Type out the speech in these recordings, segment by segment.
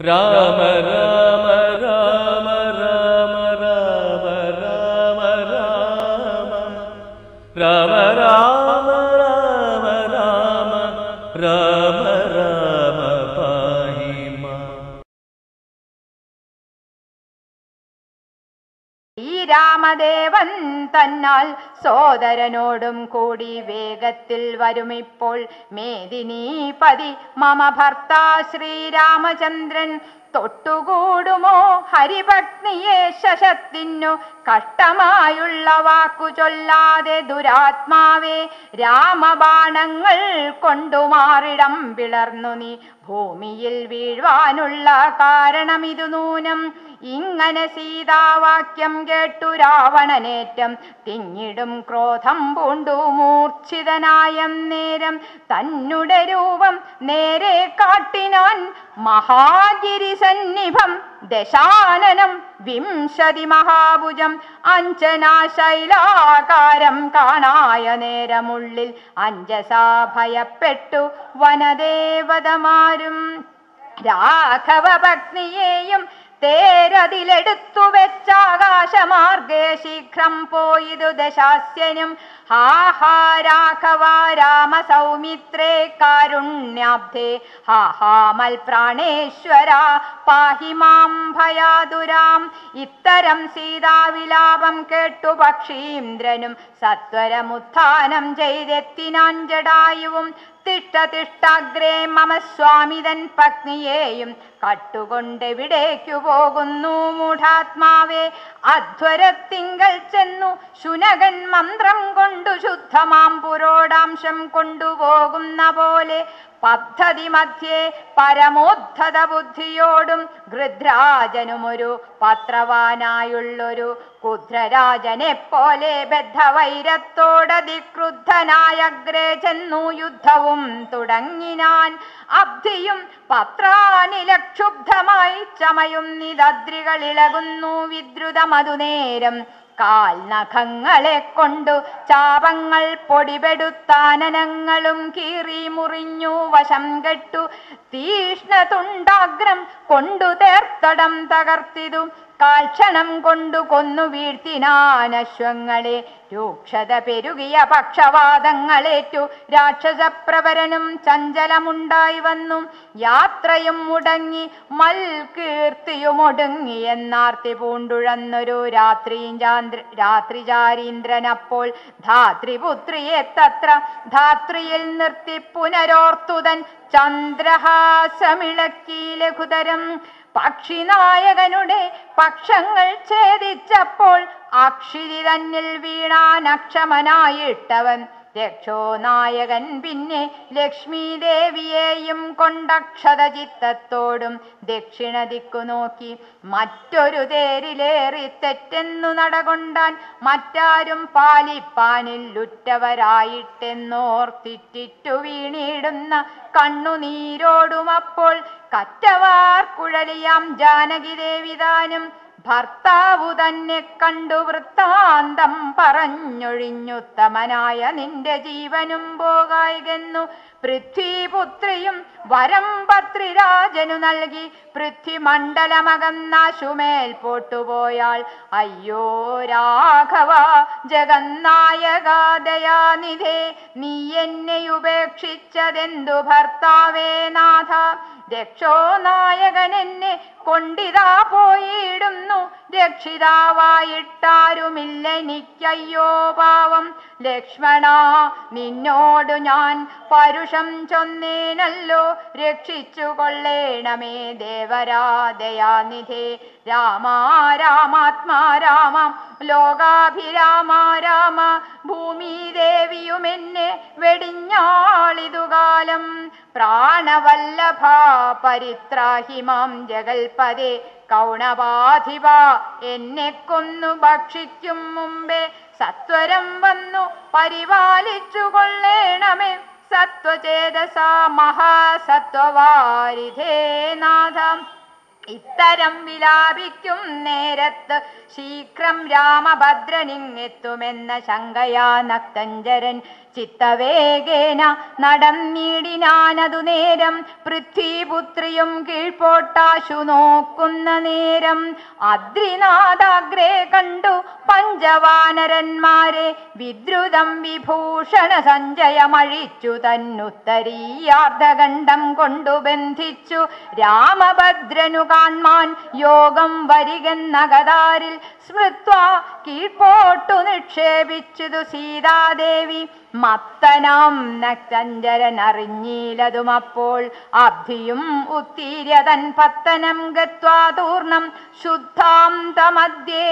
രാമ രാമ രാമ രാമ രാമ രാമ രാമ രാമ രാമ രാമ രാമ രാമ രാമ പാഹിമ ഈ രാമദേവൻ തന്നാൽ സോദരനോടും കൂടി വേഗത്തിൽ വരുമിപ്പോൾ മേദിനീപതി മമ ഭർത്താ ശ്രീരാമചന്ദ്രൻ തൊട്ടുകൂടുമോ ഹരിപത്നിയെ ശശത്തിനു കഷ്ടമായുള്ള വാക്കു ചൊല്ലാതെ ദുരാത്മാവേ രാമബാണങ്ങൾ കൊണ്ടുമാറിടം പിളർന്നു നീ ഭൂമിയിൽ വീഴ്വാനുള്ള കാരണമിതു നൂനം ഇങ്ങനെ സീതാവാക്യം കേട്ടു രാവണനേറ്റം തിങ്ങിടും ക്രോധം പൂണ്ടു മൂർച്ഛിതനായ നേരം തന്നെ രൂപം നേരെ കാട്ടിനാൻ മഹാഗിരി സന്നിഭം ദശാനനം വിംശതി മഹാഭുജം അഞ്ജനാ ശൈലാകാരം കാണായ നേരമുള്ളിൽ അഞ്ജസാ ഭയപ്പെട്ടു വനദേവതമാരും രാഘവ പത്നിയെയും തേരതിലെടുത്തു വെച്ചാകാശമാർഗേ ശീഘ്രം പോയിതു ദശാസ്യനും ഹാ ഹാ രാഘവ രാമ സൗമിത്രേ കാരുണ്യാബ്ധേ ഹാ ഹാ മൽപ്രാണേശ്വര പാഹി മാം ഭയാതുരാം ഇത്തരം സീതാവിലാപം കേട്ടു പക്ഷീന്ദ്രനും സത്വരമുത്ഥാനം ചെയ്തെത്തിനാൻ ജടായുവും തിഷ്ട തിഷ്ടാഗ്രേ മമ സ്വാമിതൻ പത്നിയെയും കട്ടുകൊണ്ടെവിടേക്കു പോകുന്നു മൂഢാത്മാവേ അധ്വരത്തിങ്കൽ ചെന്നു ശുനകൻ മന്ത്രം കൊണ്ടു ശുദ്ധമാം പുരോടാംശം കൊണ്ടുപോകുന്ന പോലെ പദ്ധതി മധ്യേ പരമോദ്ധത ബുദ്ധിയോടും ഗൃധ്രാജനുമൊരു പത്രവാനായുള്ളൊരു കുദ്രരാജനെ പോലെ ബദ്ധവൈരത്തോടതിക്രുദ്ധനായ അഗ്രേ ചെന്നു യുദ്ധവും തുടങ്ങിനാൻ അബ്ധിയും പത്രാനിലക്ഷുബ്ധമായി ചമയും നിദദ്രികളിളകുന്നു വിദ്രുതമതുനേരം കാൽനഖങ്ങളെ കൊണ്ടു ചാപങ്ങൾ പൊടിപെടുത്താനനങ്ങളും കീറി മുറിഞ്ഞു വശം കെട്ടു തീഷ്ണതുണ്ടാഗ്രം കൊണ്ടു തേർത്തടം തകർത്തിതു കാൽക്ഷണം കൊണ്ടു കൊന്നു വീഴ്ത്തിനാനശ്വങ്ങളെ രൂക്ഷത പെരുകിയ പക്ഷവാദങ്ങളേറ്റു രാക്ഷസപ്രവരനും ചഞ്ചലമുണ്ടായി വന്നു യാത്രയും മുടങ്ങി മൽകീർത്തിയും ഒടുങ്ങി എന്നാർത്തി പൂണ്ടുഴന്നൊരു രാത്രീചാന്ദ്ര രാത്രിചാരീന്ദ്രനപ്പോൾ ധാത്രിപുത്രിയെ തത്ര ധാത്രിയിൽ നിർത്തി പുനരോർത്തുതൻ ചന്ദ്രഹാസമിളക്കി ലഘുതരം പക്ഷിനായകനുടെ പക്ഷങ്ങൾ ഛേദിച്ചപ്പോൾ അക്ഷിതി തന്നിൽ വീണാൻ അക്ഷമനായിട്ടവൻ രക്ഷോനായകൻ പിന്നെ ലക്ഷ്മി ദേവിയെയും കൊണ്ടക്ഷത ചിത്തത്തോടും ദക്ഷിണ ദിക്കു നോക്കി മറ്റൊരു തേരിലേറി തെറ്റെന്നു നടകൊണ്ടാൻ മറ്റാരും പാലിപ്പാനിൽ ഉറ്റവരായിട്ടെന്നോർത്തിറ്റിറ്റു വീണിടുന്ന കണ്ണുനീരോടുമപ്പോൾ കറ്റവാർ കുഴലിയാം ജാനകി ദേവിതാനും ഭർത്താവു തന്നെ കണ്ടു വൃത്താന്തം പറഞ്ഞൊഴിഞ്ഞുത്തമനായ നിന്റെ ജീവനും പോകായികെന്നു പൃഥ്വിപുത്രിയും വരം പത്രിരാജനു നൽകി പൃഥ്വിമണ്ഡലമകന്നാശുമേൽ പോട്ടുപോയാൾ അയ്യോ രാഘവ ജഗന്നായകാദയാനിധേ നീ എന്നെ ഉപേക്ഷിച്ചതെന്തു ഭർത്താവേ നാഥ രക്ഷോ നായകൻ എന്നെ കൊണ്ടിതാ പോയിടുന്നു രക്ഷിതാവായിട്ടാരുമില്ല എനിക്കയ്യോ പാവം ലക്ഷ്മണ നിന്നോടു ഞാൻ പരുഷം ചൊന്നേനല്ലോ രക്ഷിച്ചു കൊള്ളേണമേ ദേവരാദയാനിധേ രാമ രാമാത്മാ രാമ ലോകാഭിരാമ രാമ ഭൂമിദേവിയുമെന്നെ വെടിഞ്ഞാളിതുകാലം പ്രാണവല്ലഭ പരിത്രാഹി മാം ജഗൽപദേ കൗണപാധിപ എന്നെ കൊന്നു ഭക്ഷിക്കും മുമ്പേ സത്വരം വന്നു പരിപാലിച്ചു കൊള്ളേണമേ സത്വചേതസ മഹാസത്വവാരിധേ നാഥ ഇത്തരം വിലാപിക്കും നേരത്ത് ശീഘ്രം രാമഭദ്രനിങ്ങെത്തുമെന്ന ശങ്കയാ നക്തഞ്ചരൻ ചിത്തവേഗേന നടന്നിടിനാനതു നേരം പൃഥ്വിപുത്രിയും കീഴ്പോട്ടാശു നോക്കുന്ന നേരം അദ്രിനാഥാഗ്രേ കണ്ടു പഞ്ചവാനരന്മാരെ വിദ്രുതം വിഭൂഷണ സഞ്ചയമഴിച്ചു തന്നുത്തരീയാർദ്ധഖണ്ഡം കൊണ്ടു ബന്ധിച്ചു രാമഭദ്രനു കാൺമാൻ യോഗം വരികെന്ന ഗതാരിൽ സ്മൃത്വ കീഴ്പോട്ടു നിക്ഷേപിച്ചതു സീതാദേവി മത്തനാം നക്തഞ്ചരൻ അറിഞ്ഞീലതും അപ്പോൾ അബ്ധിയും ഉത്തീര്യതൻ പത്തനം ഗത്വാ തൂർണം ശുദ്ധാന്തമധ്യേ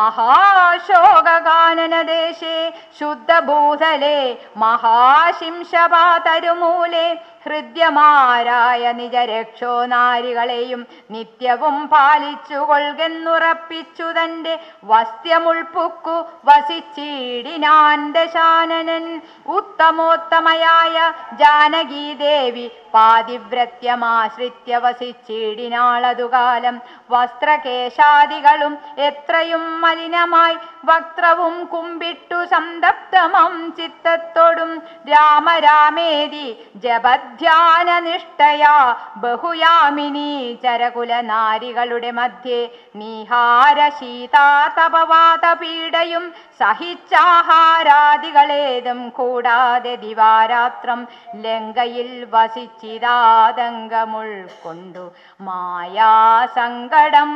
മഹാശോകാനനദേശേ ശുദ്ധഭൂതലേ മഹാശിംശപാതരുമൂലേ ഹൃദ്യമാരായ നിജരക്ഷോ നാരികളെയും നിത്യവും പാലിച്ചു കൊൾകെന്നുറപ്പിച്ചു തന്റെ വസ്ത്യമുൾപ്പുക്കു വസിച്ചിടിനാൻ ദശാനനൻ ഉത്തമോത്തമയായ ജാനകീദേവി പാതിവ്രത്യമാശ്രിത്യ വസിച്ചിടിനാളതുകാലം വസ്ത്രകേശാദികളും എത്രയും മലിനമായി വക്ത്രവും കുമ്പിട്ടു സന്തപ്തമം ചിത്തത്തോടും രാമരാമേതി ജപധ്യാനനിഷ്ഠയാ ബഹുയാമിനി ചരകുല നാരികളുടെ മധ്യേ നീഹാര ശീതാതപവാത പീഡയും സഹിച്ചാഹാരാദികളേതും കൂടാതെ ദിവാരാത്രം ലങ്കയിൽ വസിച്ചിതാതങ്കമുൾക്കൊണ്ടു മായാസങ്കടം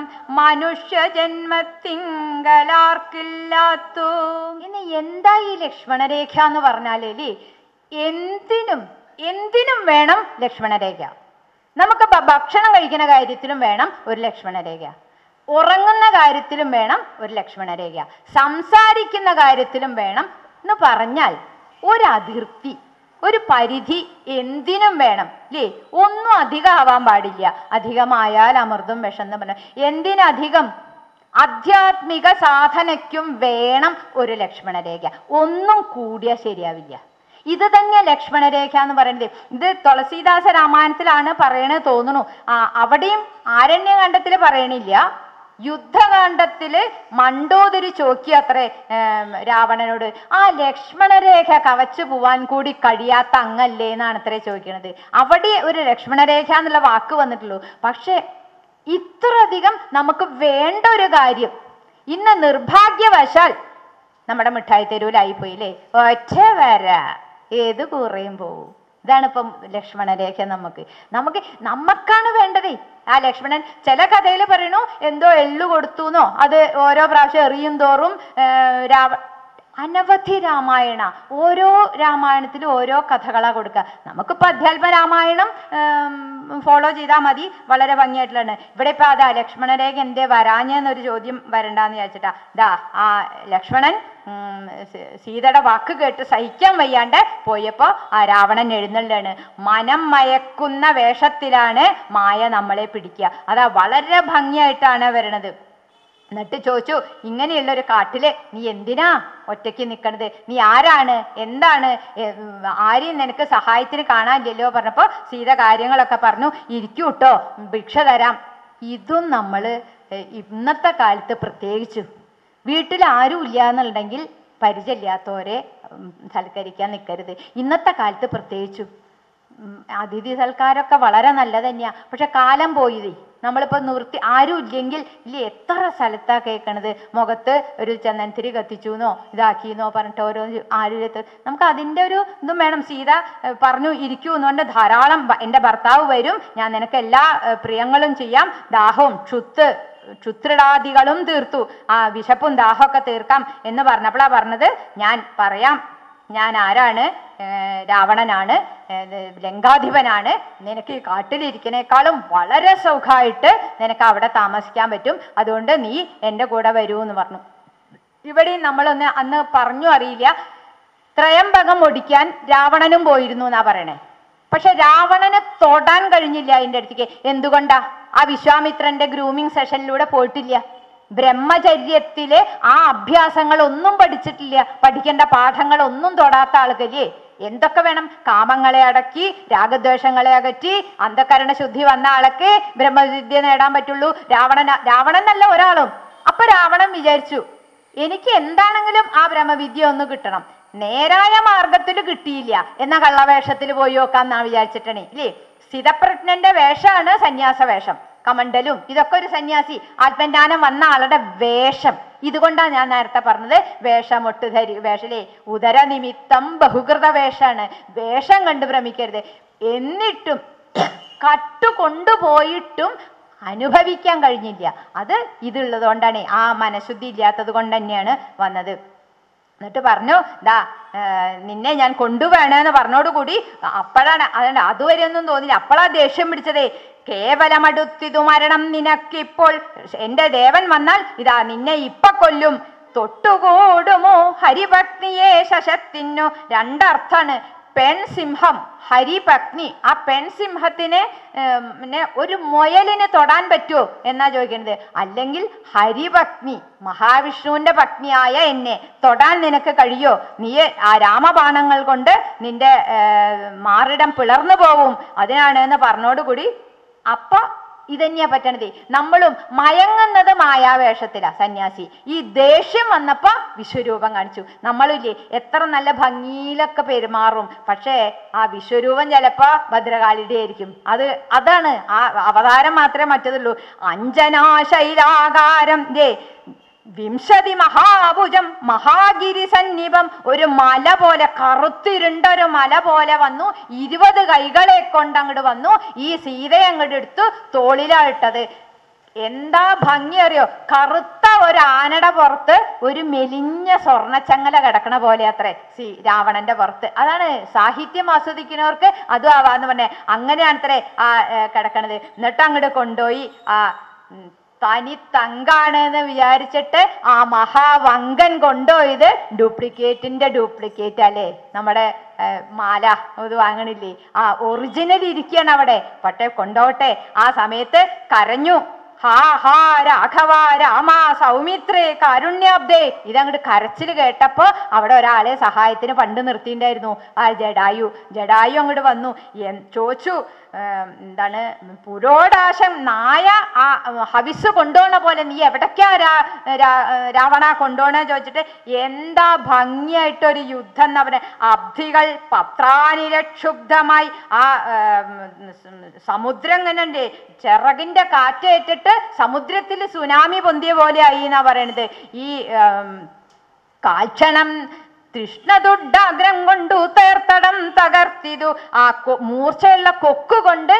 മനുഷ്യജന്മത്തിങ്കലാർക്കില്ലാത്തു ഇനി എന്താ ഈ ലക്ഷ്മണരേഖ എന്ന് പറഞ്ഞാലേ എന്തിനും എന്തിനും വേണം ലക്ഷ്മണരേഖ നമുക്ക് ഭ- ഭക്ഷണം കഴിക്കുന്ന കാര്യത്തിലും വേണം ഒരു ലക്ഷ്മണരേഖ ഉറങ്ങുന്ന കാര്യത്തിലും വേണം ഒരു ലക്ഷ്മണരേഖ സംസാരിക്കുന്ന കാര്യത്തിലും വേണം എന്ന് പറഞ്ഞാൽ ഒരു അതിർത്തി ഒരു പരിധി എന്തിനും വേണം അല്ലേ ഒന്നും അധികമാവാൻ പാടില്ല അധികമായാൽ അമൃതും വിഷന്ന് പറഞ്ഞ എന്തിനധികം ആധ്യാത്മിക സാധനയ്ക്കും വേണം ഒരു ലക്ഷ്മണരേഖ ഒന്നും കൂടിയാൽ ശരിയാവില്ല ഇത് തന്നെ ലക്ഷ്മണരേഖ എന്ന് പറയുന്നത് ഇത് തുളസീദാസ രാമായണത്തിലാണ് പറയണത് തോന്നുന്നു ആ അവിടെയും ആരണ്യകാന്ഡത്തിൽ പറയണില്ല യുദ്ധകാന്ഡത്തില് മണ്ടോദരി ചോക്കി അത്രേ ഏം, രാവണനോട് ആ ലക്ഷ്മണരേഖ കവച്ചു പോവാൻ കൂടി കഴിയാത്ത അങ്ങല്ലേ എന്നാണ് അത്രേ ചോദിക്കുന്നത് അവിടെ ഒരു ലക്ഷ്മണരേഖ എന്നുള്ള വാക്ക് വന്നിട്ടുള്ളൂ പക്ഷെ ഇത്രയധികം നമുക്ക് വേണ്ട ഒരു കാര്യം ഇന്ന് നിർഭാഗ്യവശാൽ നമ്മുടെ മിഠായി തെരുവിലായി പോയില്ലേ ഒറ്റ വര ഏത് കൂറയും പോവും ഇതാണ് ഇപ്പം ലക്ഷ്മണരേഖ നമുക്ക് നമുക്ക് നമുക്കാണ് വേണ്ടതേ ആ ലക്ഷ്മണൻ ചില കഥയിൽ പറയണു എന്തോ എള്ളു കൊടുത്തു എന്നോ അത് ഓരോ പ്രാവശ്യം എറിയും തോറും ആ, രാവ അനവധി രാമായണ ഓരോ രാമായണത്തിലും ഓരോ കഥകളാ കൊടുക്കുക നമുക്കിപ്പോൾ അധ്യാത്മ രാമായണം ഫോളോ ചെയ്താൽ മതി വളരെ ഭംഗിയായിട്ടുള്ളതാണ് ഇവിടെ ഇപ്പൊ അതാ ലക്ഷ്മണരേഖ എന്തേ വരാഞ്ഞെന്നൊരു ചോദ്യം വരണ്ടാന്ന് വിചാരിച്ചിട്ടാ ദാ ആ ലക്ഷ്മണൻ ഉം, സീ- സീതയുടെ വാക്ക് കേട്ട് സഹിക്കാൻ വയ്യാണ്ട് പോയപ്പോ ആ രാവണൻ എഴുന്നള്ളാണ് മനം മയക്കുന്ന വേഷത്തിലാണ് മായ നമ്മളെ പിടിക്കുക അതാ വളരെ ഭംഗിയായിട്ടാണ് വരണത് എന്നിട്ട് ചോദിച്ചു ഇങ്ങനെയുള്ള ഒരു കാട്ടില് നീ എന്തിനാ ഒറ്റയ്ക്ക് നിൽക്കണത് നീ ആരാണ് എന്താണ് എ, ഉം, ആരെയും നിനക്ക് സഹായത്തിന് കാണാനില്ലല്ലോ പറഞ്ഞപ്പോ സീത കാര്യങ്ങളൊക്കെ പറഞ്ഞു ഇരിക്കൂ കേട്ടോ ഭിക്ഷ തരാം ഇതും നമ്മൾ ഇന്നത്തെ കാലത്ത് പ്രത്യേകിച്ചു വീട്ടിൽ ആരും ഇല്ല എന്നുണ്ടെങ്കിൽ പരിചയമില്ലാത്തവരെ ഉം, സൽക്കരിക്കാൻ നിൽക്കരുത് ഇന്നത്തെ കാലത്ത് പ്രത്യേകിച്ചു ഉം, അതിഥി സൽക്കാരമൊക്കെ വളരെ നല്ലത് തന്നെയാ പക്ഷെ കാലം പോയതേ നമ്മളിപ്പോ നിർത്തി ആരും ഇല്ലെങ്കിൽ ഇല്ല എത്ര സ്ഥലത്താ കേൾക്കണത് മുഖത്ത് ഒരു ചന്ദനത്തിരി കത്തിച്ചുന്നോ ഇതാക്കിന്നോ പറഞ്ഞിട്ട് ഓരോ ആരുരത്ത് നമുക്ക് അതിന്റെ ഒരു ഇതും വേണം സീത ഏഹ്, പറഞ്ഞു ഇരിക്കൂ എന്നുകൊണ്ട് ധാരാളം ഭ- എൻ്റെ ഭർത്താവ് വരും ഞാൻ നിനക്ക് എല്ലാ ഏഹ്, പ്രിയങ്ങളും ചെയ്യാം ദാഹവും ക്ഷുത്ത് ക്ഷുത്രിടാദികളും തീർത്തു ആ വിശപ്പും ദാഹമൊക്കെ തീർക്കാം എന്ന് പറഞ്ഞപ്പോഴാ പറഞ്ഞത് ഞാൻ പറയാം ഞാൻ ആരാണ് ഏർ രാവണനാണ് ഏർ ലങ്കാധിപനാണ് നിനക്ക് ഈ കാട്ടിലിരിക്കണേക്കാളും വളരെ സുഖമായിട്ട് നിനക്ക് അവിടെ താമസിക്കാൻ പറ്റും അതുകൊണ്ട് നീ എൻ്റെ കൂടെ വരൂ എന്ന് പറഞ്ഞു ഇവിടെയും നമ്മളൊന്ന് അന്ന് പറഞ്ഞു അറിയില്ല ത്രയംബകം ഒടിക്കാൻ രാവണനും പോയിരുന്നു എന്നാ പറയണേ പക്ഷെ രാവണന് തൊടാൻ കഴിഞ്ഞില്ല അതിൻ്റെ അടുത്തേക്ക് എന്തുകൊണ്ടാ ആ വിശ്വാമിത്രന്റെ ഗ്രൂമിങ് സെഷനിലൂടെ പോയിട്ടില്ല ബ്രഹ്മചര്യത്തിലെ ആ അഭ്യാസങ്ങൾ ഒന്നും പഠിച്ചിട്ടില്ല പഠിക്കേണ്ട പാഠങ്ങൾ ഒന്നും തൊടാത്ത ആൾക്കല്ലേ എന്തൊക്കെ വേണം കാമങ്ങളെ അടക്കി രാഗദ്വേഷങ്ങളെ അകറ്റി അന്ധകരണ ശുദ്ധി വന്ന ആൾക്ക് ബ്രഹ്മവിദ്യ നേടാൻ പറ്റുള്ളൂ രാവണൻ രാവണനല്ല ഒരാളും അപ്പൊ രാവണൻ വിചാരിച്ചു എനിക്ക് എന്താണെങ്കിലും ആ ബ്രഹ്മവിദ്യ ഒന്ന് കിട്ടണം നേരായ മാർഗത്തിൽ കിട്ടിയില്ല എന്ന കള്ളവേഷത്തിൽ പോയി നോക്കാന്നാ വിചാരിച്ചിട്ടാണ് ഇല്ലേ സ്ഥിതപ്രജ്ഞന്റെ വേഷമാണ് സന്യാസ വേഷം കമണ്ടലും ഇതൊക്കെ ഒരു സന്യാസി ആത്മജ്ഞാനം വന്ന ആളുടെ വേഷം ഇതുകൊണ്ടാണ് ഞാൻ നേരത്തെ പറഞ്ഞത് വേഷമൊട്ട് ധരി വേഷലേ ഉദര നിമിത്തം ബഹുകൃത വേഷാണ് വേഷം കണ്ട് ഭ്രമിക്കരുത് എന്നിട്ടും കട്ടു കൊണ്ടുപോയിട്ടും അനുഭവിക്കാൻ കഴിഞ്ഞില്ല അത് ഇതുള്ളത് കൊണ്ടാണ് ആ മനഃശുദ്ധി ഇല്ലാത്തത് കൊണ്ട് തന്നെയാണ് വന്നത് എന്നിട്ട് പറഞ്ഞു ദാ ഏ, നിന്നെ ഞാൻ കൊണ്ടുവേണമെന്ന് പറഞ്ഞോടുകൂടി അപ്പോഴാണ് അതുകൊണ്ട് അതുവരെ ഒന്നും തോന്നില്ല അപ്പോഴാ ദേഷ്യം പിടിച്ചതേ കേവലമടുത്തിതു മരണം നിനക്കിപ്പോൾ എന്റെ ദേവൻ വന്നാൽ ഇതാ നിന്നെ ഇപ്പൊ കൊല്ലും തൊട്ടുകൂടുമോ ഹരിഭക്തിയെ ശശത്തിനു രണ്ടർത്ഥാണ് പെൺസിംഹം ഹരിപത്നി ആ പെൺസിംഹത്തിന് ഏം, പിന്നെ ഒരു മുയലിന് തൊടാൻ പറ്റുമോ എന്നാ ചോദിക്കുന്നത് അല്ലെങ്കിൽ ഹരിപത്നി മഹാവിഷ്ണുവിന്റെ പത്നിയായ എന്നെ തൊടാൻ നിനക്ക് കഴിയോ നീ ആ രാമബാണങ്ങൾ കൊണ്ട് നിന്റെ ഏ, മാറിടം പിളർന്നു പോവും അതിനാണ് എന്ന് പറഞ്ഞോടുകൂടി അപ്പ ഇതന്നെയാ പറ്റണത് നമ്മളും മയങ്ങുന്നത് മായാവേഷത്തിലാ സന്യാസി ഈ ദേഷ്യം വന്നപ്പോ വിശ്വരൂപം കാണിച്ചു നമ്മളില്ലേ എത്ര നല്ല ഭംഗിയിലൊക്കെ പെരുമാറും പക്ഷേ ആ വിശ്വരൂപം ചിലപ്പോ ഭദ്രകാളിയുടെ ആയിരിക്കും അത് അതാണ് ആ അവതാരം മാത്രമേ മറ്റതുള്ളൂ അഞ്ജനാ ശൈലാകാരം ദേ വിംശതി മഹാഭുജം മഹാഗിരി സന്നിപം ഒരു മല പോലെ കറുത്തിരുണ്ടൊരു മല പോലെ വന്നു ഇരുപത് കൈകളെ കൊണ്ട് അങ്ങോട്ട് വന്നു ഈ സീതയെ അങ്ങോട്ട് എടുത്തു തോളിലാ ഇട്ടത് എന്താ ഭംഗി അറിയോ കറുത്ത ഒരു ആനയുടെ പുറത്ത് ഒരു മെലിഞ്ഞ സ്വർണ്ണച്ചങ്ങല കിടക്കണ പോലെ അത്രേ സി രാവണന്റെ പുറത്ത് അതാണ് സാഹിത്യം ആസ്വദിക്കുന്നവർക്ക് അതും ആവാന്ന് പറഞ്ഞേ അങ്ങനെയാണത്രേ ആ ഏ, കിടക്കണത് എന്നിട്ട് അങ്ങോട്ട് കൊണ്ടുപോയി ആ ഉം, തനി തങ്കാണ് എന്ന് വിചാരിച്ചിട്ട് ആ മഹാവങ്കൻ കൊണ്ടുപോയത് ഡ്യൂപ്ലിക്കേറ്റിന്റെ ഡ്യൂപ്ലിക്കേറ്റ് അല്ലേ നമ്മുടെ ഏ, മാല ഇത് വാങ്ങണില്ലേ ആ ഒറിജിനൽ ഇരിക്കുകയാണ് അവിടെ പക്ഷെ കൊണ്ടോട്ടെ ആ സമയത്ത് കരഞ്ഞു ഹാ ഹാ രാഘവ രാമ സൗമിത്രേ കാരുണ്യാബ്ദേ ഇതങ്ങോട്ട് കരച്ചിൽ കേട്ടപ്പോ അവിടെ ഒരാളെ സഹായത്തിന് പണ്ട് നിർത്തിയിട്ടുണ്ടായിരുന്നു ആ ജഡായു ജഡായു അങ്ങോട്ട് വന്നു എൻ- ചോദിച്ചു ഏം, എന്താണ് പുരോടാശം നായ ആ ഹവിസ് കൊണ്ടുപോണ പോലെ നീ എവിടേക്കാ രാ രാ- രാവണ കൊണ്ടുപോണേ ചോദിച്ചിട്ട് എന്താ ഭംഗിയായിട്ടൊരു യുദ്ധം എന്ന് പറഞ്ഞ അബ്ധികൾ പത്രാനിരക്ഷുബ്ധമായി ആ ഏം, സമുദ്രം ഇങ്ങനെ ഉണ്ട് ചിറകിന്റെ കാറ്റേറ്റിട്ട് സമുദ്രത്തിൽ സുനാമി പൊന്തിയ പോലെ ആയി എന്നാ പറയണത് ഈ ഏം, കാൽക്ഷണം തൃഷ്ണതുഡാഗ്രം കൊണ്ടു തേർത്തടം തകർത്തിതു ആ കൊ- മൂർച്ചയുള്ള കൊക്ക് കൊണ്ട്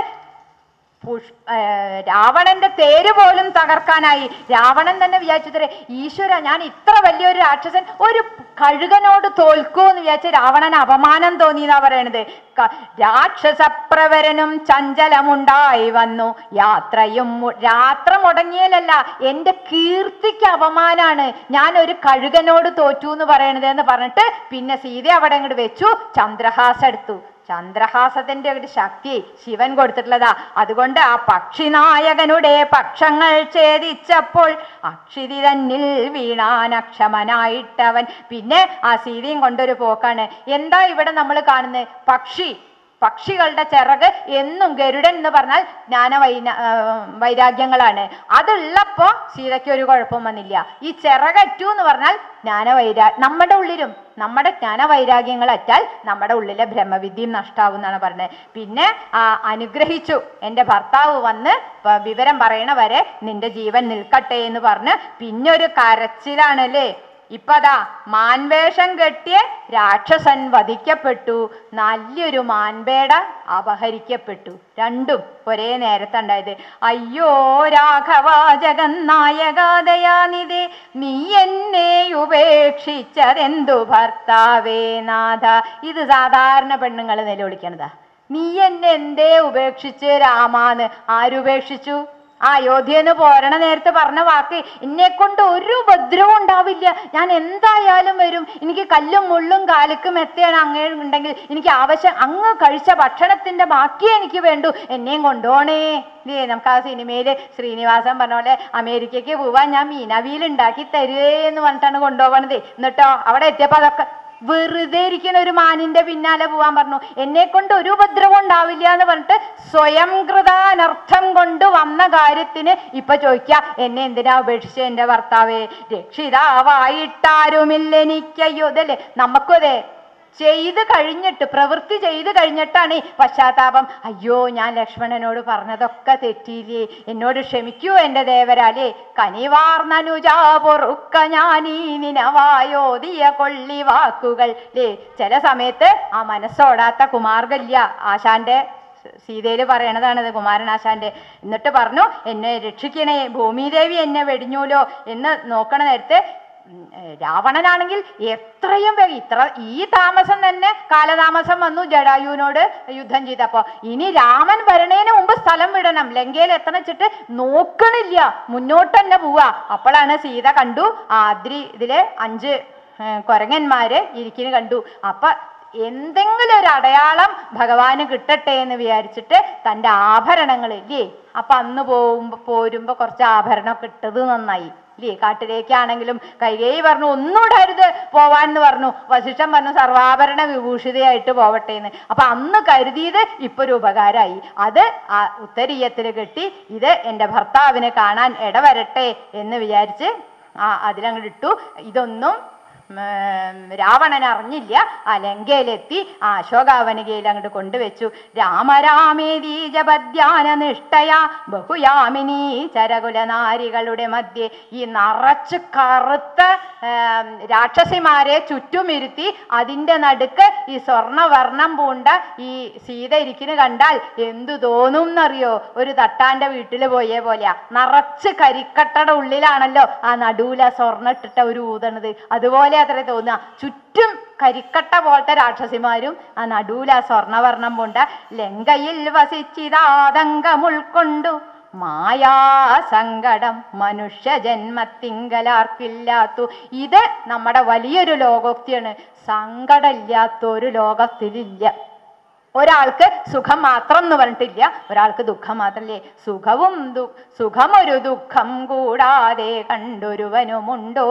പുഷ് ഏ, രാവണന്റെ തേര് പോലും തകർക്കാനായി രാവണൻ തന്നെ വിചാരിച്ചത്രേ ഈശ്വര ഞാൻ ഇത്ര വലിയൊരു രാക്ഷസൻ ഒരു കഴുകനോട് തോൽക്കൂ എന്ന് വിചാരിച്ച രാവണന് അപമാനം തോന്നി എന്നാ പറയണത് ക- രാക്ഷസപ്രവരനും ചഞ്ചലമുണ്ടായി വന്നു യാത്രയും മു- യാത്ര മുടങ്ങിയാലല്ല എന്റെ കീർത്തിക്ക് അപമാനാണ് ഞാൻ ഒരു കഴുകനോട് തോറ്റു എന്ന് പറയണത് എന്ന് പറഞ്ഞിട്ട് പിന്നെ സീത അവിടെ അങ്ങോട്ട് വെച്ചു ചന്ദ്രഹാസം എടുത്തു ചന്ദ്രഹാസത്തിന്റെ ഒരു ശക്തി ശിവൻ കൊടുത്തിട്ടുള്ളതാ അതുകൊണ്ട് ആ പക്ഷിനായകനുടെ പക്ഷങ്ങൾ ഛേദിച്ചപ്പോൾ അക്ഷിതി തന്നിൽ വീണാൻ അക്ഷമനായിട്ടവൻ പിന്നെ ആ സീതയും കൊണ്ടൊരു പോക്കാണ് എന്താ ഇവിടെ നമ്മൾ കാണുന്നത് പക്ഷി പക്ഷികളുടെ ചിറക് എന്നും ഗരുഡൻ എന്ന് പറഞ്ഞാൽ ജ്ഞാന വൈന ആ, വൈരാഗ്യങ്ങളാണ് അതുള്ളപ്പോ സീതയ്ക്ക് ഒരു കുഴപ്പം വന്നില്ല ഈ ചിറകറ്റു എന്ന് പറഞ്ഞാൽ ജ്ഞാന വൈരാ നമ്മുടെ ഉള്ളിലും നമ്മുടെ ജ്ഞാന വൈരാഗ്യങ്ങൾ അറ്റാൽ നമ്മുടെ ഉള്ളിലെ ബ്രഹ്മവിദ്യയും നഷ്ടാവും എന്നാണ് പറഞ്ഞത് പിന്നെ ആ അനുഗ്രഹിച്ചു എൻ്റെ ഭർത്താവ് വന്ന് പ- വിവരം പറയണ വരെ നിന്റെ ജീവൻ നിൽക്കട്ടെ എന്ന് പറഞ്ഞ് പിന്നെ ഒരു കരച്ചിലാണല്ലേ ഇപ്പതാ മാൻവേഷം കെട്ടിയ രാക്ഷസൻ വധിക്കപ്പെട്ടു നല്ലൊരു മാൻപേട അപഹരിക്കപ്പെട്ടു രണ്ടും ഒരേ നേരത്തുണ്ടായത് അയ്യോ രാഘവ ജഗന്നായകാദയാനിതേ നീ എന്നെ ഉപേക്ഷിച്ചതെന്തു ഭർത്താവേ നാഥ ഇത് സാധാരണ പെണ്ണുങ്ങൾ നിലവിളിക്കണതാ നീ എന്നെ എന്തേ ഉപേക്ഷിച്ച് രാമാന്ന് ആരുപേക്ഷിച്ചു ആ അയോധ്യന്ന് പോരണ നേരത്തെ പറഞ്ഞ വാക്ക് എന്നെ കൊണ്ട് ഒരു ഉപദ്രവം ഉണ്ടാവില്ല ഞാൻ എന്തായാലും വരും എനിക്ക് കല്ലും മുള്ളും കാലിക്കും എത്തിയാണ് അങ്ങേ ഉണ്ടെങ്കിൽ എനിക്ക് ആവശ്യം അങ്ങ് കഴിച്ച ഭക്ഷണത്തിന്റെ ബാക്കിയേ എനിക്ക് വേണ്ടു എന്നെയും കൊണ്ടുപോണേ ഇല്ലേ നമുക്ക് ആ സിനിമയില് ശ്രീനിവാസൻ പറഞ്ഞ പോലെ അമേരിക്കയ്ക്ക് പോവാൻ ഞാൻ മീനവിയിൽ ഉണ്ടാക്കി തരുവേ എന്ന് പറഞ്ഞിട്ടാണ് കൊണ്ടുപോകണത് എന്നിട്ടോ അവിടെ എത്തിയപ്പോ അതൊക്കെ വെറുതെ ഇരിക്കുന്ന ഒരു മാനിന്റെ പിന്നാലെ പോവാൻ പറഞ്ഞു എന്നെ കൊണ്ട് ഒരു ഉപദ്രവം ഉണ്ടാവില്ല എന്ന് പറഞ്ഞിട്ട് സ്വയം കൃതാനർത്ഥം കൊണ്ട് വന്ന കാര്യത്തിന് ഇപ്പൊ ചോദിക്ക എന്നെ എന്തിനാ ഉപേക്ഷിച്ച് എന്റെ ഭർത്താവേ രക്ഷിതാവായിട്ടാരുമില്ലെനിക്കയ്യോ ഇതല്ലേ നമുക്കും അതെ ചെയ്ത് കഴിഞ്ഞിട്ട് പ്രവൃത്തി ചെയ്ത് കഴിഞ്ഞിട്ടാണ് ഈ പശ്ചാത്താപം അയ്യോ ഞാൻ ലക്ഷ്മണനോട് പറഞ്ഞതൊക്കെ തെറ്റിയില്ലേ എന്നോട് ക്ഷമിക്കൂ എൻ്റെ ദേവരാലേ കനിവാർന്നനുജാ പൊറുക്ക ഞാനീ നിനവായോദിയ കൊള്ളി വാക്കുകൾ ലേ ചില സമയത്ത് ആ മനസ്സോടാത്ത കുമാർഗല്യ ആശാന്റെ സീതയിൽ പറയണതാണിത് കുമാരനാശാന്റെ എന്നിട്ട് പറഞ്ഞു എന്നെ രക്ഷിക്കണേ ഭൂമിദേവി എന്നെ വെടിഞ്ഞൂലോ എന്ന് നോക്കണ നേരത്തെ ഉം, ഏ, രാവണനാണെങ്കിൽ എത്രയും വേഗം ഇത്ര ഈ താമസം തന്നെ കാലതാമസം വന്നു ജഡായുവിനോട് യുദ്ധം ചെയ്തപ്പോ ഇനി രാമൻ വരണേന് മുമ്പ് സ്ഥലം വിടണം ലങ്കയിൽ എത്തണം വെച്ചിട്ട് നോക്കണില്ല മുന്നോട്ട് തന്നെ പോവാ അപ്പോഴാണ് സീത കണ്ടു ആദ്രി ഇതിലെ അഞ്ച് ഏ, കൊരങ്ങന്മാര് ഇരിക്കുന്നു കണ്ടു അപ്പൊ എന്തെങ്കിലും ഒരു അടയാളം ഭഗവാന് കിട്ടട്ടെ എന്ന് വിചാരിച്ചിട്ട് തൻ്റെ ആഭരണങ്ങൾ ഇല്ലേ അപ്പൊ അന്ന് പോകുമ്പോ പോരുമ്പോ കുറച്ച് ആഭരണമൊക്കെ ഇട്ടത് നന്നായി ഇല്ലേ കാട്ടിലേക്കാണെങ്കിലും കൈകേയി പറഞ്ഞു ഒന്നും ഇടരുത് പോവാൻ എന്ന് പറഞ്ഞു വശിഷ്ഠൻ പറഞ്ഞു സർവാഭരണ വിഭൂഷിതയായിട്ട് പോവട്ടെ എന്ന് അപ്പൊ അന്ന് കരുതിയത് ഇപ്പൊ ഒരു ഉപകാരമായി അത് ആ ഉത്തരീയത്തിൽ കെട്ടി ഇത് എൻ്റെ ഭർത്താവിനെ കാണാൻ ഇടവരട്ടെ എന്ന് വിചാരിച്ച് ആ അതിലങ്ങോട്ട് ഇട്ടു ഇതൊന്നും ഉം, രാവണൻ അറിഞ്ഞില്ല ആ ലങ്കയിലെത്തി ആ അശോകാവനികയിൽ അങ്ങോട്ട് കൊണ്ടുവച്ചു രാമരാമേതി ജപദ്യാന നിഷ്ഠയ ബഹുയാമിനി ചരകുലനാരികളുടെ മധ്യേ ഈ നിറച്ച് കറുത്ത ഏം, രാക്ഷസിമാരെ ചുറ്റുമിരുത്തി അതിൻ്റെ നടുക്ക് ഈ സ്വർണവർണം പൂണ്ട ഈ സീത ഇരിക്കുന്ന കണ്ടാൽ എന്തു തോന്നും എന്നറിയോ ഒരു തട്ടാന്റെ വീട്ടിൽ പോയ പോലെയാ നിറച്ച് കരിക്കട്ടയുടെ ഉള്ളിലാണല്ലോ ആ നടുവില സ്വർണ്ണ ഇട്ടിട്ട ഒരു ഊതണത് അതുപോലെ അത്ര തോന്നുക ചുറ്റും കരിക്കട്ട പോലത്തെ രാക്ഷസിമാരും ആ നടുവില സ്വർണവർണം പൂണ്ട ലങ്കയിൽ വസിച്ചിതാതങ്കം ഉൾക്കൊണ്ടു മായാ സങ്കടം മനുഷ്യ ജന്മത്തിങ്കലാർക്കില്ലാത്തു ഇത് നമ്മുടെ വലിയൊരു ലോകോക്തിയാണ് സങ്കടമില്ലാത്തൊരു ലോകത്തിലില്ല ഒരാൾക്ക് സുഖം മാത്രം എന്ന് പറഞ്ഞിട്ടില്ല ഒരാൾക്ക് ദുഃഖം മാത്രല്ലേ സുഖവും ദു സുഖമൊരു ദുഃഖം കൂടാതെ കണ്ടൊരുവനുമുണ്ടോ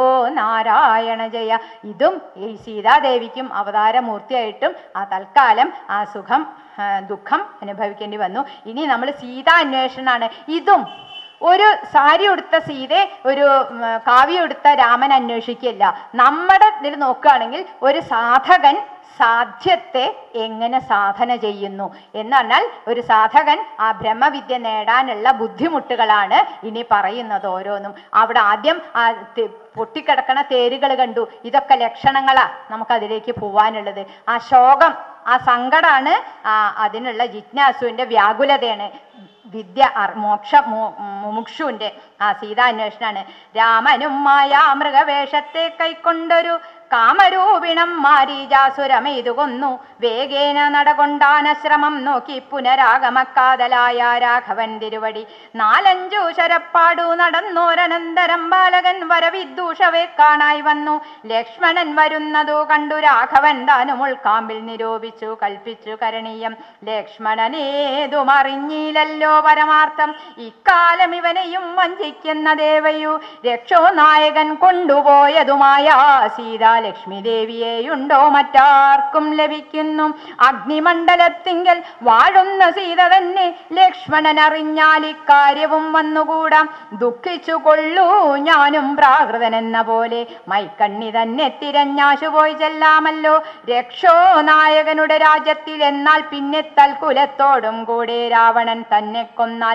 നാരായണ ജയ ഇതും ഈ സീതാദേവിക്കും അവതാരമൂർത്തിയായിട്ടും ആ തൽക്കാലം ആ സുഖം ആ, ദുഃഖം അനുഭവിക്കേണ്ടി വന്നു ഇനി നമ്മൾ സീതാ അന്വേഷണമാണ് ഇതും ഒരു സാരി ഉടുത്ത സീതയെ ഒരു ഉം, കാവ്യ ഉടുത്ത രാമൻ അന്വേഷിക്കില്ല നമ്മുടെ ഇതിൽ നോക്കുകയാണെങ്കിൽ ഒരു സാധകൻ സാധ്യത്തെ എങ്ങനെ സാധന ചെയ്യുന്നു എന്ന് പറഞ്ഞാൽ ഒരു സാധകൻ ആ ബ്രഹ്മവിദ്യ നേടാനുള്ള ബുദ്ധിമുട്ടുകളാണ് ഇനി പറയുന്നത് ഓരോന്നും അവിടെ ആദ്യം ആ തെ- പൊട്ടിക്കിടക്കണ തേരുകൾ കണ്ടു ഇതൊക്കെ ലക്ഷണങ്ങളാ നമുക്ക് അതിലേക്ക് പോവാനുള്ളത് ആ ശോകം ആ സങ്കടാണ് ആ അതിനുള്ള ജിജ്ഞാസുവിന്റെ വ്യാകുലതയാണ് വിദ്യ അർ- മോക്ഷ മു- മുമുക്ഷുവിന്റെ ആ സീതാന്വേഷണാണ് രാമനും മായാ മൃഗവേഷത്തെ കൈക്കൊണ്ടൊരു കാമരൂപിണം മാരീജാസുരമെയ്തു കൊന്നു വേഗേന നടകൊണ്ടാനശ്രമം നോക്കി പുനരാഗമക്കാതലായ രാഘവൻ തിരുവടി നാലഞ്ചു ശരപ്പാടു നടന്നോരനന്തരം ബാലകൻ വരവിദ്ദൂഷവെ കാണായി വന്നു ലക്ഷ്മണൻ വരുന്നതു കണ്ടു രാഘവൻ താനും ഉൾക്കാമ്പിൽ നിരൂപിച്ചു കൽപ്പിച്ചു കരണീയം ലക്ഷ്മണനേതും അറിഞ്ഞില്ലല്ലോ പരമാർത്ഥം ഇക്കാലം ഇവനെയും വഞ്ചിക്കുന്ന ദേവയു രക്ഷോ നായകൻ കൊണ്ടുപോയതുമായ സീതാലക്ഷ്മി ദേവിയെയുണ്ടോ മറ്റാർക്കും ലഭിക്കുന്നു അഗ്നിമണ്ഡലത്തിങ്കൽ വാഴുന്ന സീത തന്നെ ലക്ഷ്മണൻ അറിഞ്ഞാൽ ഇക്കാര്യവും വന്നുകൂടാം ദുഃഖിച്ചു കൊള്ളൂ ഞാനും പ്രാകൃതൻ എന്ന പോലെ മൈക്കണ്ണി തന്നെ തിരഞ്ഞാശു പോയി ചെല്ലാമല്ലോ രക്ഷോ നായകനുടെ രാജ്യത്തിൽ എന്നാൽ പിന്നെ തൽക്കുലത്തോടും കൂടെ രാവണൻ തന്നെ കൊന്നാൽ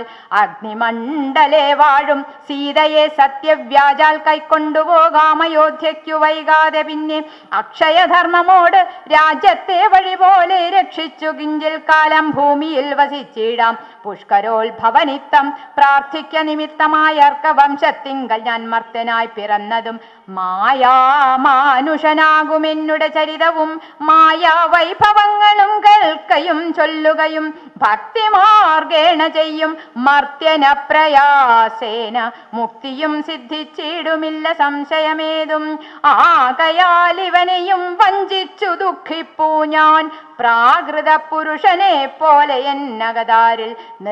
അഗ്നിമണ്ഡലെ വാഴും സീതയെ സത്യവ്യാജാൽ കൈക്കൊണ്ടുപോകാം അയോധ്യയ്ക്കു വൈകാതെ പിന്നെ അക്ഷയധർമ്മമോട് രാജ്യത്തെ വഴി പോലെ രക്ഷിച്ചു കിഞ്ചിൽ കാലം ഭൂമിയിൽ വസിച്ചിടാം പുഷ്കരോത്ഭവനിത്തം പ്രാർത്ഥിക്ക നിമിത്തമായ അർക്കവംശത്തിങ്കൽ ഞാൻ മർത്തനായി പിറന്നതും മായാമാനുഷനാകുമെന്നുടെ ചരിതവും മായാ വൈഭവങ്ങളും കേൾക്കയും ചൊല്ലുകയും ഭക്തിമാർഗേണ ചെയ്യും മർത്യന പ്രയാസേന മുക്തിയും സിദ്ധിച്ചിടുമില്ല സംശയമേതും ആകയാൽ ഇവനെയും വഞ്ചിച്ചു ദുഃഖിപ്പൂ ഞാൻ പ്രാകൃത പുരുഷനെ പോലെ എന്നകതാരിൽ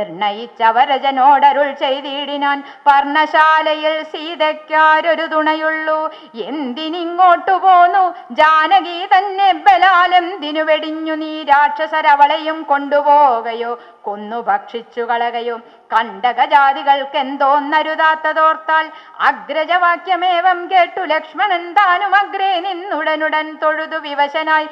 നിർണയിച്ചവരജനോടരുൾ ചെയ്തിടിനാൻ പർണശാലയിൽ സീതയ്ക്കാരൊരു തുണയുള്ളൂ എന്തിനിങ്ങോട്ടു പോന്നു ജാനകി തന്നെ ബലാലെന്തിനു വെടിഞ്ഞു നീ രാക്ഷസരവളയും കൊണ്ടുപോകയോ കൊന്നു ഭക്ഷിച്ചു കളകയോ കണ്ടകജാതികൾക്ക് എന്തോന്നരുതാത്തതോർത്താൽ അഗ്രജവാക്യമേവം കേട്ടു ലക്ഷ്മണൻ താനും അഗ്രേ നിന്നുടനുടൻ തൊഴുതു വിവശനായി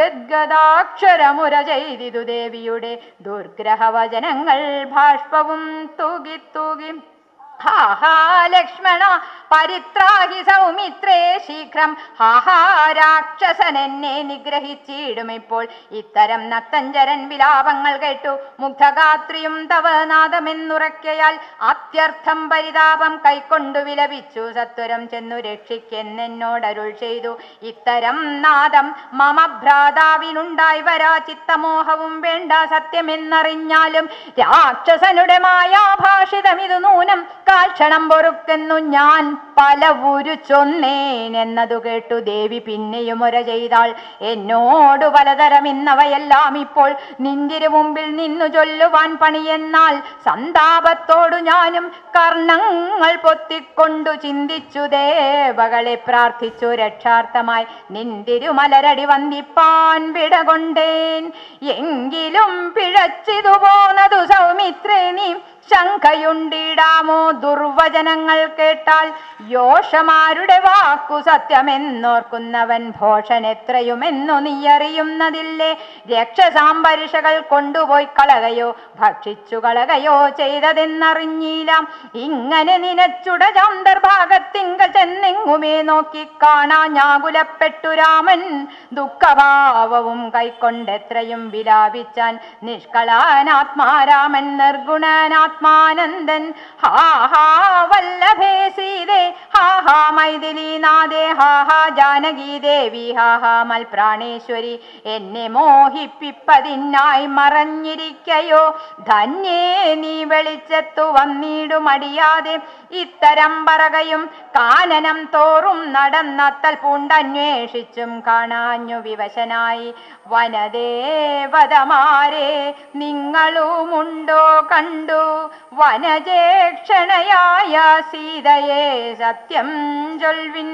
ഗദ്ഗദാക്ഷരമുര ചെയ്തിതു ദേവിയുടെ ദുർഗ്രഹവചനങ്ങൾ ബാഷ്പവും തൂകി തൂകി ഹാ ഹാ ലക്ഷ്മണ പരിത്രാഹി സൗമിത്രേ ശീഘ്രം ഹാ ഹാ രാക്ഷസൻ എന്നെ നിഗ്രഹിച്ചിടും ഇപ്പോൾ ഇത്തരം നത്തഞ്ചരൻ വിലാപങ്ങൾ കേട്ടു മുഗ്ധഗാത്രിയും തവ നാദമെന്നുറക്കയാൽ അത്യർത്ഥം പരിതാപം കൈക്കൊണ്ടു വിലപിച്ചു സത്വരം ചെന്നു രക്ഷിക്കെന്നോടരുൾ ചെയ്തു ഇത്തരം നാദം മമ ഭ്രാതാവിനുണ്ടായി വരാ ചിത്തമോഹവും വേണ്ട സത്യമെന്നറിഞ്ഞാലും രാക്ഷസനുടെ മായാഭാഷിതമിതു നൂനം കാൽക്ഷണം പൊറുക്കെന്നു ഞാൻ പലവുരു ചൊന്നേൻ എന്നതു കേട്ടു ദേവി പിന്നെയും ഒര ചെയ്താൾ എന്നോട് പലതരം ഇന്നവയെല്ലാം ഇപ്പോൾ നിന്തിരു മുമ്പിൽ നിന്നു ചൊല്ലുവാൻ പണിയെന്നാൽ സന്താപത്തോടു ഞാനും കർണങ്ങൾ പൊത്തിക്കൊണ്ടു ചിന്തിച്ചു ദേവകളെ പ്രാർത്ഥിച്ചു രക്ഷാർത്ഥമായി നിന്തിരുമലരടി വന്ദിപ്പാൻ വിടകൊണ്ടേൻ എങ്കിലും പിഴച്ചിതു പോന്നതു സൗമിത്രേ നീ ശങ്കയുണ്ടിടാമോ ദുർവചനങ്ങൾ കേട്ടാൽ യോഷമാരുടെ വാക്കു സത്യമെന്നോർക്കുന്നവൻ ഭോഷൻ എത്രയുമെന്നു നീ അറിയുന്നതില്ലേ രക്ഷസാമ്പരിഷകൾ കൊണ്ടുപോയി കളകയോ ഭക്ഷിച്ചു കളകയോ ചെയ്തതെന്നറിഞ്ഞില്ല ഇങ്ങനെ നിനച്ചുട ചാന്തർഭാഗത്തിങ്കൽ ചെന്നെങ്ങുമേ നോക്കി കാണാ ഞാകുലപ്പെട്ടു രാമൻ ദുഃഖഭാവവും കൈക്കൊണ്ടെത്രയും വിലാപിച്ചാൻ നിഷ്കളാനാത്മാരാമൻ നിർഗുണനാത്മാനന്ദൻ ഹാ ഹാ വല്ലഭേ സീതേ ഹാ ഹാ മൈഥിലി നാദേ ഹാ ഹാ ജാനകി ദേവി ഹാ ഹാ മൽപ്രാണേശ്വരി എന്നെ മോഹിപ്പിപ്പതിനായി മറഞ്ഞിരിക്കയോ ധന്യേ നീ വെളിച്ചത്തു വന്നിടുമടിയാതെ ഇത്തരം പറകയും കാനനം തോറും നടന്നത്തൽ പൂണ്ടന്വേഷിച്ചും കാണാഞ്ഞു വിവശനായി വനദേവതമാരെ നിങ്ങളുമുണ്ടോ കണ്ടു വനജേക്ഷണയായ സീതയെ സത്യം ചൊൽവിൻ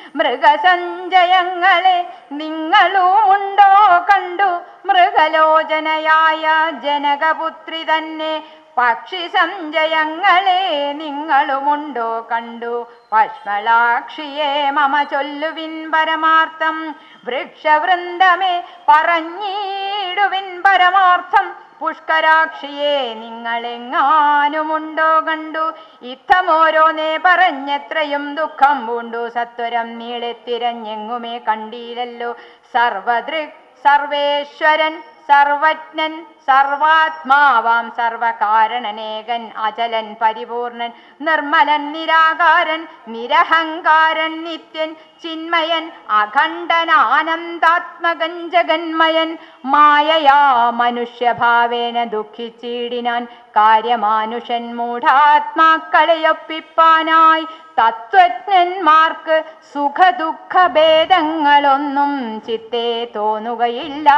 മൃഗസഞ്ചയങ്ങളെ നിങ്ങളുമുണ്ടോ കണ്ടു മൃഗലോചനയായ ജനകപുത്രി തന്നെ പക്ഷി സഞ്ചയങ്ങളെ നിങ്ങളുമുണ്ടോ കണ്ടു പശ്മളാക്ഷിയെ മമ ചൊല്ലുവിൻ പരമാർത്ഥം വൃക്ഷവൃന്ദമേ പറഞ്ഞിടുവിൻ പരമാർത്ഥം പുഷ്കരാക്ഷിയെ നിങ്ങളെങ്ങാനുമുണ്ടോ കണ്ടു ഇത്തമോരോന്നേ പറഞ്ഞെത്രയും ദുഃഖം പൂണ്ടു സത്വരം നീളെ തിരഞ്ഞെങ്ങുമേ കണ്ടീലല്ലോ സർവദൃക് സർവേശ്വരൻ സർവജ്ഞൻ സർവാത്മാവാം സർവകാരണനേകൻ അചലൻ പരിപൂർണൻ നിർമ്മലൻ നിരാകാരൻ നിരഹങ്കാരൻ നിത്യൻ ചിന്മയൻ അഖണ്ഡൻ ആനന്ദാത്മകൻ ജഗന്മയൻ മായയാ മനുഷ്യഭാവേന ദുഃഖിച്ചിടിനാൻ കാര്യമാനുഷൻ മൂഢാത്മാക്കളെയൊപ്പിപ്പാനായി തത്വജ്ഞന്മാർക്ക് സുഖദുഃഖ ഭേദങ്ങളൊന്നും ചിത്തേ തോന്നുകയില്ല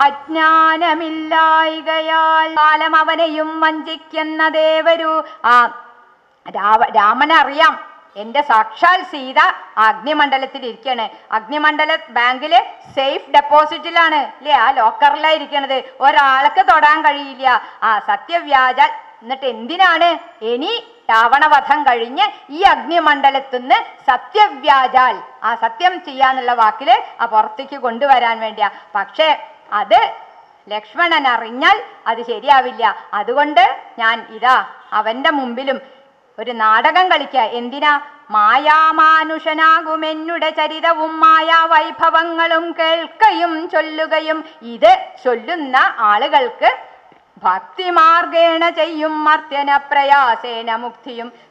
അജ്ഞാനമില്ലായികയാൽ കാലം അവനെയും വഞ്ചിക്കുന്ന ദേവരു ആ രാവ രാമനറിയാം എന്റെ സാക്ഷാൽ സീത അഗ്നിമണ്ഡലത്തിൽ ഇരിക്കാണ് അഗ്നിമണ്ഡല ബാങ്കില് സേഫ് ഡെപ്പോസിറ്റിലാണ് അല്ലേ ആ ലോക്കറിലാ ഇരിക്കണത് ഒരാൾക്ക് തൊടാൻ കഴിയില്ല ആ സത്യവ്യാജ എന്നിട്ട് എന്തിനാണ് ഇനി രാവണവധം കഴിഞ്ഞ് ഈ അഗ്നിമണ്ഡലത്തുനിന്ന് സത്യവ്യാജാൽ ആ സത്യം ചെയ്യാന്നുള്ള വാക്കില് ആ പുറത്തേക്ക് കൊണ്ടുവരാൻ വേണ്ടിയാ പക്ഷേ അത് ലക്ഷ്മണൻ അറിഞ്ഞാൽ അത് ശരിയാവില്ല അതുകൊണ്ട് ഞാൻ ഇതാ അവന്റെ മുമ്പിലും ഒരു നാടകം കളിക്ക എന്തിനാ മായാമാനുഷനാകുമെന്നുടെ ചരിതവും മായാ വൈഭവങ്ങളും കേൾക്കയും ചൊല്ലുകയും ഇത് ചൊല്ലുന്ന ആളുകൾക്ക് ഭക്തിമാർഗേണ ചെയ്യും മർത്യന പ്രയാസേന മുക്തിയും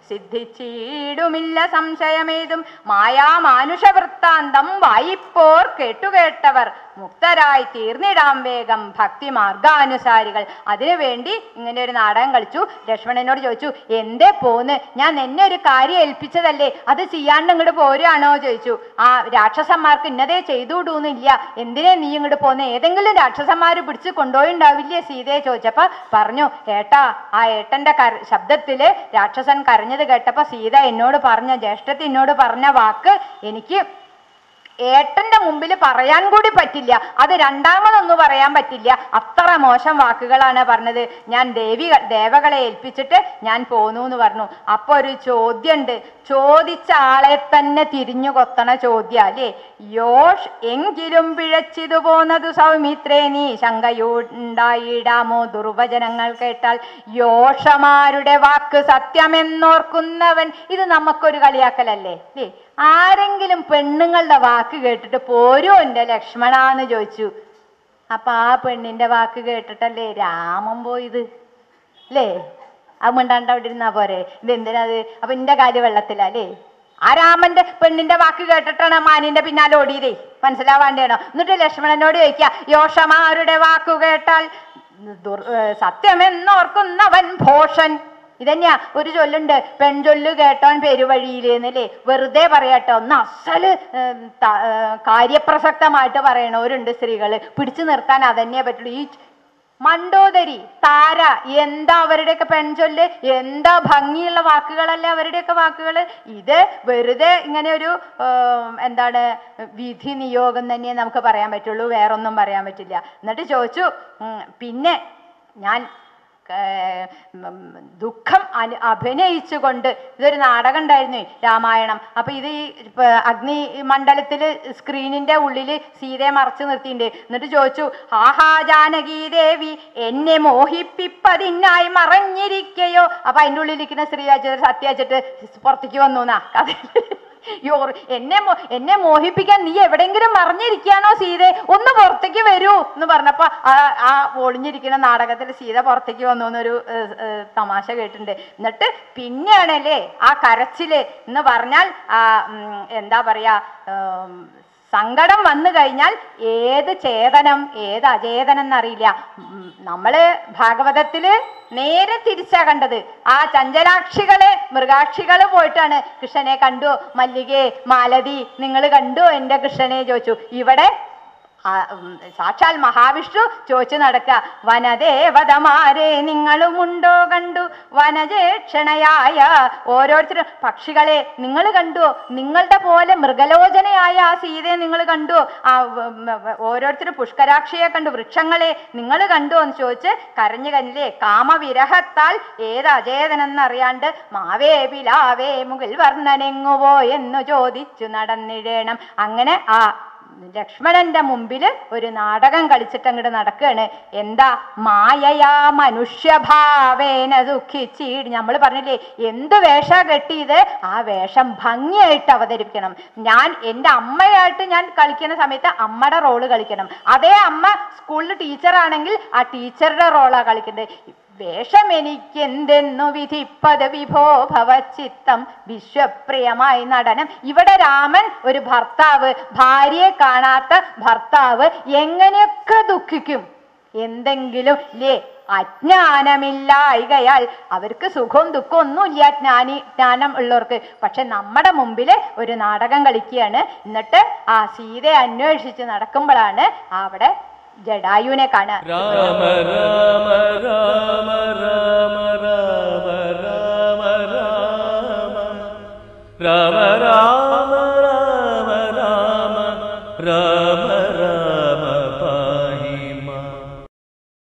സിദ്ധിച്ചിടുമില്ല സംശയമേതും മായാ മാനുഷ വൃത്താന്തം വായിപ്പോർ കേട്ടുകേട്ടവർ മുക്തരായി തീർന്നിടാം വേഗം ഭക്തി മാർഗാനുസാരികൾ അതിനുവേണ്ടി ഇങ്ങനെ ഒരു നാടകം കളിച്ചു ലക്ഷ്മണനോട് ചോദിച്ചു എന്തേ പോന്ന് ഞാൻ എന്നെ ഒരു കാര്യം ഏൽപ്പിച്ചതല്ലേ അത് ചെയ്യാണ്ട് ഇങ്ങോട്ട് പോരുകയാണോ ചോദിച്ചു ആ രാക്ഷസന്മാർക്ക് ഇന്നതേ ചെയ്തുവിടൂന്നില്ല എന്തിനാ നീ ഇങ്ങോട്ട് പോന്നെ ഏതെങ്കിലും രാക്ഷസന്മാർ പിടിച്ച് കൊണ്ടുപോയിണ്ടാവില്ലേ സീതയെ ചോദിച്ചപ്പോ പറഞ്ഞു ഏട്ടാ ആ ഏട്ടന്റെ കര ശബ്ദത്തില് രാക്ഷസൻ കരഞ്ഞത് കേട്ടപ്പോ സീത എന്നോട് പറഞ്ഞ ജ്യേഷ്ഠത്തി എന്നോട് പറഞ്ഞ വാക്ക് എനിക്ക് ഏട്ടന്റെ മുമ്പിൽ പറയാൻ കൂടി പറ്റില്ല അത് രണ്ടാമതൊന്നും പറയാൻ പറ്റില്ല അത്ര മോശം വാക്കുകളാണ് പറഞ്ഞത് ഞാൻ ദേവി ദേവകളെ ഏൽപ്പിച്ചിട്ട് ഞാൻ പോന്നു എന്ന് പറഞ്ഞു അപ്പൊ ഒരു ചോദ്യമുണ്ട് ചോദിച്ച ആളെ തന്നെ തിരിഞ്ഞു കൊത്തണ ചോദ്യ അല്ലേ യോഷ് എങ്കിലും പിഴച്ചിതു പോന്നതു സൗമിത്രേ നീ ശങ്കയുണ്ടായിടാമോ ദുർവചനങ്ങൾ കേട്ടാൽ യോഷമാരുടെ വാക്ക് സത്യമെന്നോർക്കുന്നവൻ ഇത് നമുക്കൊരു കളിയാക്കലല്ലേ അല്ലേ ആരെങ്കിലും പെണ്ണുങ്ങളുടെ വാക്ക് കേട്ടിട്ട് പോരോ എൻ്റെ ലക്ഷ്മണ എന്ന് ചോദിച്ചു അപ്പൊ ആ പെണ്ണിന്റെ വാക്ക് കേട്ടിട്ടല്ലേ രാമൻ പോയത് അല്ലേ അത് മിണ്ടാണ്ട് അവിടെ ഇരുന്നാ പോരെ ഇത് എന്തിനത് അപ്പൊ ഇന്റെ കാര്യം വെള്ളത്തിലല്ലേ ആ രാമന്റെ പെണ്ണിന്റെ വാക്ക് കേട്ടിട്ടാണ് മാനിന്റെ പിന്നാലെ ഓടിയതേ മനസ്സിലാവാണ്ടേണോ എന്നിട്ട് ലക്ഷ്മണനോട് ചോദിക്കുക യോഷമാരുടെ വാക്കു കേട്ടാൽ ദുർ- ഏ, സത്യമെന്നോർക്കുന്നവൻ ഭോഷൻ ഇതന്നെയാ ഒരു ചൊല്ലുണ്ട് പെൺചൊല്ല് കേട്ടോൻ പെരുവഴിയിലേന്നല്ലേ വെറുതെ പറയട്ടോ ഒന്ന് അസല് ഏം, ത- ഏ, കാര്യപ്രസക്തമായിട്ട് പറയണവരുണ്ട് സ്ത്രീകള് പിടിച്ചു നിർത്താൻ അതന്നെ പറ്റുള്ളൂ ഈ മണ്ടോദരി താര എന്താ അവരുടെയൊക്കെ പെൺചൊല്ല് എന്താ ഭംഗിയുള്ള വാക്കുകളല്ലേ അവരുടെയൊക്കെ വാക്കുകൾ ഇത് വെറുതെ ഇങ്ങനെ ഒരു ഏം, എന്താണ് വിധി നിയോഗം തന്നെ നമുക്ക് പറയാൻ പറ്റുള്ളൂ വേറൊന്നും പറയാൻ പറ്റില്ല എന്നിട്ട് ചോദിച്ചു ഉം, പിന്നെ ഞാൻ ഏർ, ഉം, ദുഃഖം അനു അഭിനയിച്ചുകൊണ്ട് ഇതൊരു നാടകം ഉണ്ടായിരുന്നു രാമായണം അപ്പൊ ഇത് ഈ ഇപ്പൊ അഗ്നി മണ്ഡലത്തില് സ്ക്രീനിന്റെ ഉള്ളില് സീതയെ മറച്ചു നിർത്തിയിട്ടുണ്ട് എന്നിട്ട് ചോദിച്ചു ആഹാ ജാനകി ദേവി എന്നെ മോഹിപ്പിപ്പതിനായി മറഞ്ഞിരിക്കയോ അപ്പൊ അതിൻ്റെ ഉള്ളിലിരിക്കുന്ന സ്ത്രീ വെച്ചിട്ട് സത്യ വെച്ചിട്ട് പുറത്തേക്ക് വന്നു എന്നാ കഥയില് യോ എന്നെ മോ- എന്നെ മോഹിപ്പിക്കാൻ നീ എവിടെയെങ്കിലും മറിഞ്ഞിരിക്കുകയാണോ സീതെ ഒന്ന് പുറത്തേക്ക് വരൂ എന്ന് പറഞ്ഞപ്പോ ആ ആ ഒളിഞ്ഞിരിക്കുന്ന നാടകത്തിൽ സീത പുറത്തേക്ക് വന്നു എന്നൊരു ഏർ, ഏർ, തമാശ കേട്ടിട്ടുണ്ട് എന്നിട്ട് പിന്നെയാണല്ലേ ആ കരച്ചില് എന്ന് പറഞ്ഞാൽ ആ ഉം, എന്താ പറയാ ഉം, സങ്കടം വന്നു കഴിഞ്ഞാൽ ഏത് ചേതനം ഏത് അചേതനം എന്നറിയില്ല ഉം, നമ്മള് ഭാഗവതത്തില് നേരെ തിരിച്ചാ കണ്ടത് ആ ചഞ്ചലാക്ഷികളെ മൃഗാക്ഷികള് പോയിട്ടാണ് കൃഷ്ണനെ കണ്ടു മല്ലികെ മാലതി നിങ്ങൾ കണ്ടു എൻ്റെ കൃഷ്ണനെ ചോദിച്ചു ഇവിടെ ആ, ഉം, സാക്ഷാൽ മഹാവിഷ്ണു ചോദിച്ചു നടക്കുക വനദേവതമാരെ നിങ്ങളുമുണ്ടോ കണ്ടു വനജേക്ഷണയായ ഓരോരുത്തരും പക്ഷികളെ നിങ്ങൾ കണ്ടു നിങ്ങളുടെ പോലെ മൃഗലോചനയായ ആ സീതയെ നിങ്ങൾ കണ്ടു ആ ഓരോരുത്തർ പുഷ്കരാക്ഷിയെ കണ്ടു വൃക്ഷങ്ങളെ നിങ്ങൾ കണ്ടു എന്ന് ചോദിച്ച് കരഞ്ഞു കന്നില്ലേ കാമവിരഹത്താൽ ഏത് അചേതനെന്നറിയാണ്ട് മാവേ പിലാവേ മുകിൽ വർണ്ണനെങ്ങുവോ എന്നു ചോദിച്ചു നടന്നിടേണം അങ്ങനെ ആ ലക്ഷ്മണന്റെ മുമ്പിൽ ഒരു നാടകം കളിച്ചിട്ട് അങ്ങോട്ട് നടക്കുകയാണ് എന്താ മായയാ മനുഷ്യഭാവേന ദുഃഖിച്ചീട് നമ്മൾ പറഞ്ഞില്ലേ എന്ത് വേഷ കെട്ടിയത് ആ വേഷം ഭംഗിയായിട്ട് അവതരിപ്പിക്കണം ഞാൻ എൻ്റെ അമ്മയായിട്ട് ഞാൻ കളിക്കുന്ന സമയത്ത് അമ്മയുടെ റോള് കളിക്കണം അതേ അമ്മ സ്കൂളിൽ ടീച്ചറാണെങ്കിൽ ആ ടീച്ചറുടെ റോളാ കളിക്കേണ്ടത് വേഷം എനിക്കെന്തെന്നു വിധിപ്പത് വിഭോ ഭവച്ചിത്തം വിശ്വപ്രിയമായി നടനം ഇവിടെ രാമൻ ഒരു ഭർത്താവ് ഭാര്യയെ കാണാത്ത ഭർത്താവ് എങ്ങനെയൊക്കെ ദുഃഖിക്കും എന്തെങ്കിലും ലേ അജ്ഞാനമില്ലായികയാൽ അവർക്ക് സുഖവും ദുഃഖവും ഒന്നുമില്ല ജ്ഞാനി ജ്ഞാനം ഉള്ളവർക്ക് പക്ഷെ നമ്മുടെ മുമ്പിൽ ഒരു നാടകം കളിക്കുകയാണ് എന്നിട്ട് ആ സീതയെ അന്വേഷിച്ച് നടക്കുമ്പോഴാണ് അവിടെ ജഡായുവിനെ കാണുക രാമ രാമ രാമ രാമ